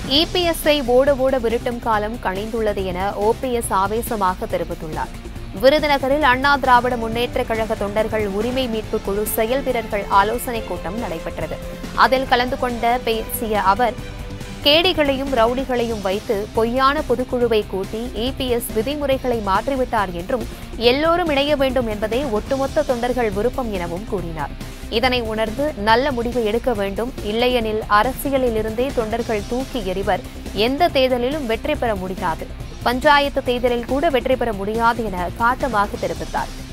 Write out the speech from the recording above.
இபிஎஸ்ஐ ஓட ஓட விரட்டும் காலம் கணிந்துள்ளது என ஓபிஎஸ் ஆவேசமாக தெரிவித்துள்ளார் விருதுநகரில் அண்ணா திராவிட முன்னேற்றக் கழக தொண்டர்கள் உரிமை மீட்பு குழு செயல் வீரர்கள் ஆலோசனைக் கூட்டம் நடைபெற்றது அதில் கலந்து கொண்ட பேசிய அவர் கேடிகளையும் ரவுடிகளையும் வைத்து பொய்யான பொதுக்குழுவை கூட்டி இபிஎஸ் விதிமுறைகளை மாற்றிவிட்டார் என்றும் எல்லோரும் இணைய வேண்டும் என்பதே ஒட்டுமொத்த தொண்டர்கள் விருப்பம் எனவும் கூறினார் இதனை உணர்ந்து நல்ல முடிவு எடுக்க வேண்டும் இல்லையெனில் அரசியலில் இருந்தே தொண்டர்கள் தூக்கி எறிவர் எந்த தேர்தலிலும் வெற்றி பெற முடியாது பஞ்சாயத்து தேர்தலில் கூட வெற்றி பெற முடியாது என காட்டமாக தெரிவித்தார்